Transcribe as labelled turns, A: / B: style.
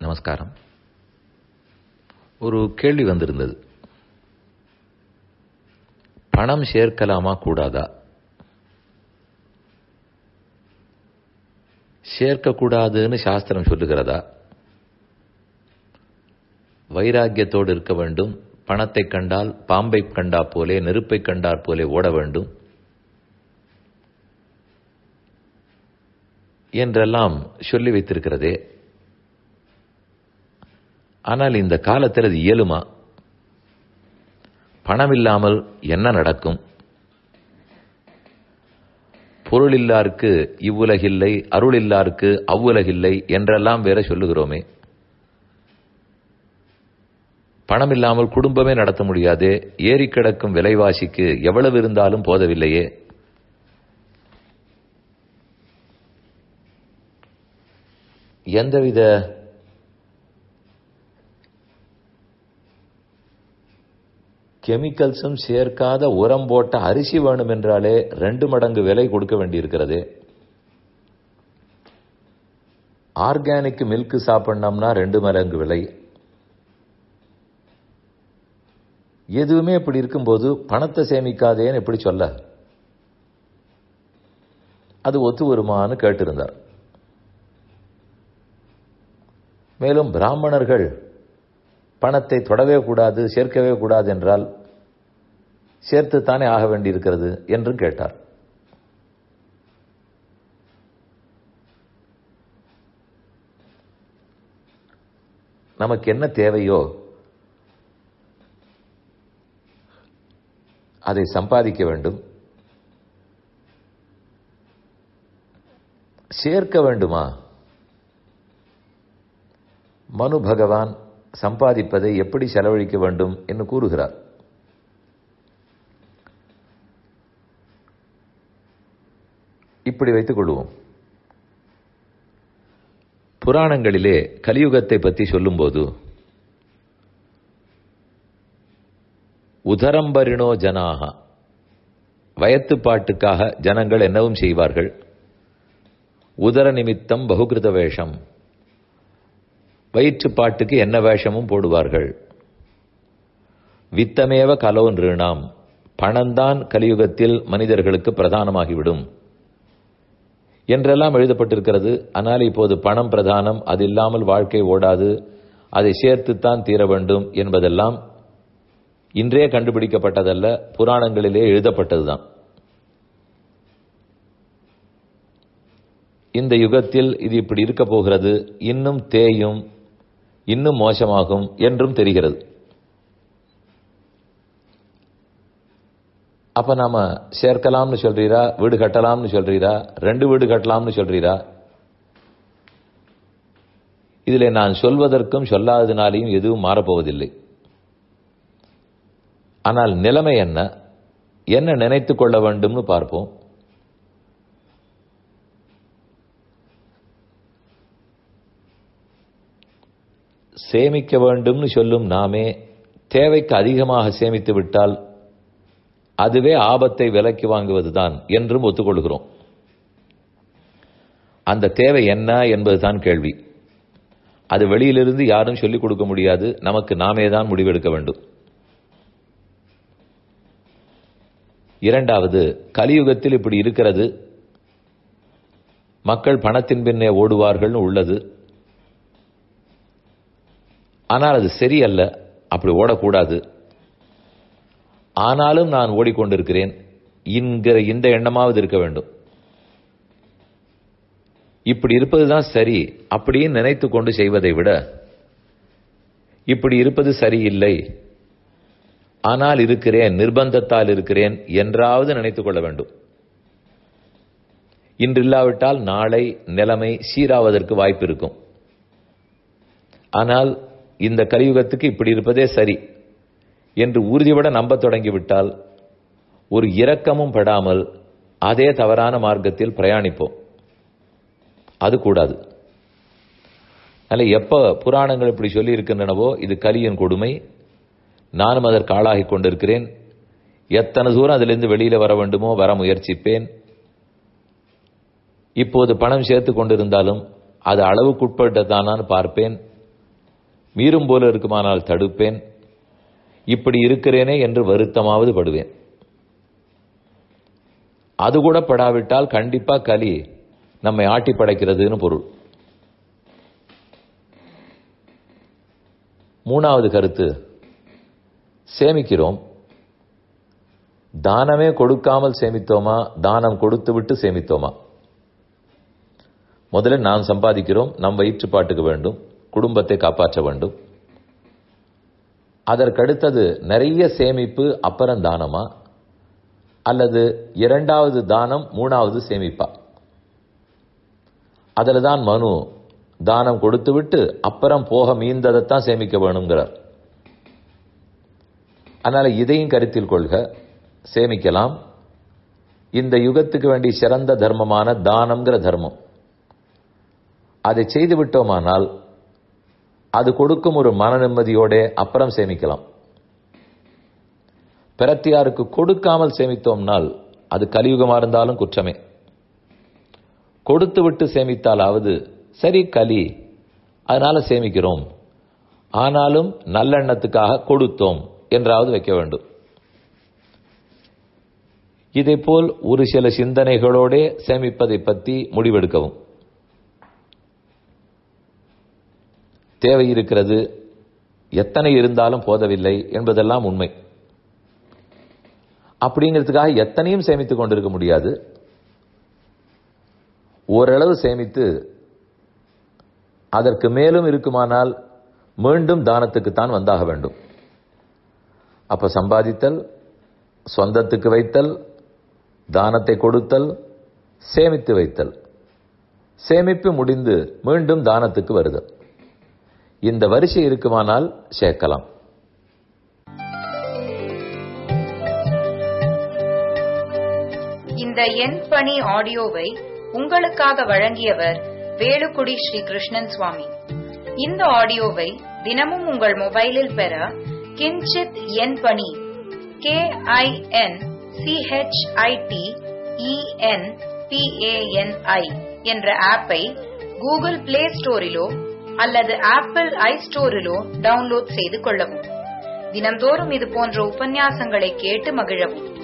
A: நமஸ்காரம் ஒரு கேள்வி வந்திருந்தது பணம் சேர்க்கலாமா கூடாதா சேர்க்கக்கூடாதுன்னு சாஸ்திரம் சொல்லுகிறதா வைராக்கியத்தோடு இருக்க வேண்டும் பணத்தை கண்டால் பாம்பை கண்டா போலே நெருப்பை கண்டார் போலே ஓட வேண்டும் என்றெல்லாம் சொல்லி வைத்திருக்கிறதே ஆனால் இந்த காலத்தில் அது இயலுமா பணம் இல்லாமல் என்ன நடக்கும் பொருள் இல்லாருக்கு இவ்வுலகில்லை அருள் இல்லாருக்கு அவ்வுலகில்லை என்றெல்லாம் வேற சொல்லுகிறோமே பணம் இல்லாமல் குடும்பமே நடத்த முடியாது ஏறி கிடக்கும் விலைவாசிக்கு எவ்வளவு இருந்தாலும் போதவில்லையே எந்தவித கெமிக்கல்ஸும் சேர்க்காத உரம் போட்ட அரிசி வேணும் என்றாலே ரெண்டு மடங்கு விலை கொடுக்க வேண்டியிருக்கிறது ஆர்கானிக் மில்க் சாப்பிடணும்னா ரெண்டு மடங்கு விலை எதுவுமே இப்படி இருக்கும்போது பணத்தை சேமிக்காதேன்னு எப்படி சொல்ல அது ஒத்து வருமானு கேட்டிருந்தார் மேலும் பிராமணர்கள் பணத்தை தொடவே கூடாது சேர்க்கவே கூடாது என்றால் சேர்த்துத்தானே ஆக வேண்டியிருக்கிறது என்றும் கேட்டார் நமக்கு என்ன தேவையோ அதை சம்பாதிக்க வேண்டும் சேர்க்க வேண்டுமா மனு பகவான் சம்பாதிப்பதை எப்படி செலவழிக்க வேண்டும் என்று கூறுகிறார் இப்படி வைத்துக் கொள்வோம் புராணங்களிலே கலியுகத்தை பற்றி சொல்லும்போது உதரம்பரிணோ ஜனாக வயத்துப்பாட்டுக்காக ஜனங்கள் என்னவும் செய்வார்கள் உதர நிமித்தம் பகுகிருத வேஷம் வயிற்றுப்பாட்டுக்கு என்ன வேஷமும் போடுவார்கள் வித்தமேவ கலோ நிறுணாம் பணம்தான் கலியுகத்தில் மனிதர்களுக்கு பிரதானமாகிவிடும் என்றெல்லாம் எழுதப்பட்டிருக்கிறது ஆனால் இப்போது பணம் பிரதானம் அது இல்லாமல் வாழ்க்கை ஓடாது அதை சேர்த்துத்தான் தீர வேண்டும் என்பதெல்லாம் இன்றே கண்டுபிடிக்கப்பட்டதல்ல புராணங்களிலே எழுதப்பட்டதுதான் இந்த யுகத்தில் இது இப்படி இருக்க போகிறது இன்னும் தேயும் இன்னும் மோசமாகும் என்றும் தெரிகிறது அப்ப நாம சேர்க்கலாம்னு சொல்றீரா வீடு கட்டலாம்னு சொல்றீரா ரெண்டு வீடு கட்டலாம்னு சொல்றீரா இதில் நான் சொல்வதற்கும் சொல்லாததினாலையும் எதுவும் மாறப்போவதில்லை ஆனால் நிலைமை என்ன என்ன நினைத்துக் கொள்ள வேண்டும்னு பார்ப்போம் சேமிக்க வேண்டும்னு சொல்லும் நாமே தேவைக்கு அதிகமாக சேமித்து விட்டால் அதுவே ஆபத்தை விலக்கி வாங்குவதுதான் என்றும் ஒத்துக்கொள்கிறோம் அந்த தேவை என்ன என்பதுதான் கேள்வி அது வெளியிலிருந்து யாரும் சொல்லிக் கொடுக்க முடியாது நமக்கு நாமே தான் முடிவெடுக்க வேண்டும் இரண்டாவது கலியுகத்தில் இப்படி இருக்கிறது மக்கள் பணத்தின் பின்னே ஓடுவார்கள் உள்ளது ஆனால் அது சரியல்ல அப்படி ஓடக்கூடாது ஆனாலும் நான் ஓடிக்கொண்டிருக்கிறேன் என்கிற இந்த எண்ணமாவது இருக்க வேண்டும் இப்படி இருப்பதுதான் சரி அப்படின்னு நினைத்து கொண்டு செய்வதை விட இப்படி இருப்பது சரியில்லை ஆனால் இருக்கிறேன் நிர்பந்தத்தால் இருக்கிறேன் என்றாவது நினைத்துக் கொள்ள வேண்டும் இன்றில்லாவிட்டால் நாளை நிலைமை சீராவதற்கு வாய்ப்பு இருக்கும் ஆனால் இந்த கலியுகத்துக்கு இப்படி இருப்பதே சரி என்று உறுதிபட நம்ப தொடங்கிவிட்டால் ஒரு இரக்கமும் படாமல் அதே தவறான மார்க்கத்தில் பிரயாணிப்போம் அது கூடாது அதில் எப்ப புராணங்கள் இப்படி சொல்லி இருக்கின்றனவோ இது கலியின் கொடுமை நானும் அதற்கு ஆளாகி கொண்டிருக்கிறேன் எத்தனை தூரம் அதிலிருந்து வெளியில வர வேண்டுமோ வர முயற்சிப்பேன் இப்போது பணம் சேர்த்து கொண்டிருந்தாலும் அது அளவுக்குட்பட்டதானான்னு பார்ப்பேன் மீறும் போல இருக்குமானால் தடுப்பேன் இப்படி இருக்கிறேனே என்று வருத்தமாவது படுவேன் அது கூட படாவிட்டால் கண்டிப்பா கலி நம்மை ஆட்டி படைக்கிறதுன்னு பொருள் மூணாவது கருத்து சேமிக்கிறோம் தானமே கொடுக்காமல் சேமித்தோமா தானம் கொடுத்து விட்டு சேமித்தோமா முதல்ல நாம் சம்பாதிக்கிறோம் நம் வயிற்றுப்பாட்டுக்கு வேண்டும் குடும்பத்தை காப்பாற்ற வேண்டும் அதற்கடுத்தது நிறைய சேமிப்பு அப்புறம் தானமா அல்லது இரண்டாவது தானம் மூணாவது சேமிப்பா அதுல தான் மனு தானம் கொடுத்து விட்டு அப்புறம் போக மீந்ததைத்தான் சேமிக்க வேணுங்கிறார் அதனால இதையும் கருத்தில் கொள்க சேமிக்கலாம் இந்த யுகத்துக்கு வேண்டிய சிறந்த தர்மமான தானம்ங்கிற தர்மம் அதை செய்து விட்டோமானால் அது கொடுக்கும் ஒரு மன நிம்மதியோட அப்புறம் சேமிக்கலாம் பிரத்தியாருக்கு கொடுக்காமல் சேமித்தோம்னால் அது கலியுகமா இருந்தாலும் குற்றமே கொடுத்து விட்டு சேமித்தாலாவது சரி கலி அதனால சேமிக்கிறோம் ஆனாலும் நல்லெண்ணத்துக்காக கொடுத்தோம் என்றாவது வைக்க வேண்டும் இதேபோல் ஒரு சில சிந்தனைகளோட சேமிப்பதை பற்றி முடிவெடுக்கவும் தேவை இருக்கிறது எத்தனை இருந்தாலும் போதவில்லை என்பதெல்லாம் உண்மை அப்படிங்கிறதுக்காக எத்தனையும் சேமித்துக் கொண்டிருக்க முடியாது ஓரளவு சேமித்து அதற்கு மேலும் இருக்குமானால் மீண்டும் தானத்துக்குத்தான் வந்தாக வேண்டும் அப்ப சம்பாதித்தல் சொந்தத்துக்கு வைத்தல் தானத்தை கொடுத்தல் சேமித்து வைத்தல் சேமிப்பு முடிந்து மீண்டும் தானத்துக்கு வருதல் இந்த வரிசை இருக்குமானால் சேர்க்கலாம்
B: இந்த எண் பணி ஆடியோவை உங்களுக்காக வழங்கியவர் வேலுக்குடி ஸ்ரீ கிருஷ்ணன் சுவாமி இந்த ஆடியோவை தினமும் உங்கள் மொபைலில் பெற கிஞ்சித் எண் பணி கே ஐ என் சிஹெச்ஐடி இஎன் பிஏஎன்ஐ என்ற ஆப்பை கூகுள் பிளே ஸ்டோரிலோ அல்லது ஆப்பிள் ஐ ஸ்டோரிலோ டவுன்லோட் செய்து கொள்ளவும் தினந்தோறும் இது போன்ற உபன்யாசங்களை கேட்டு மகிழவும்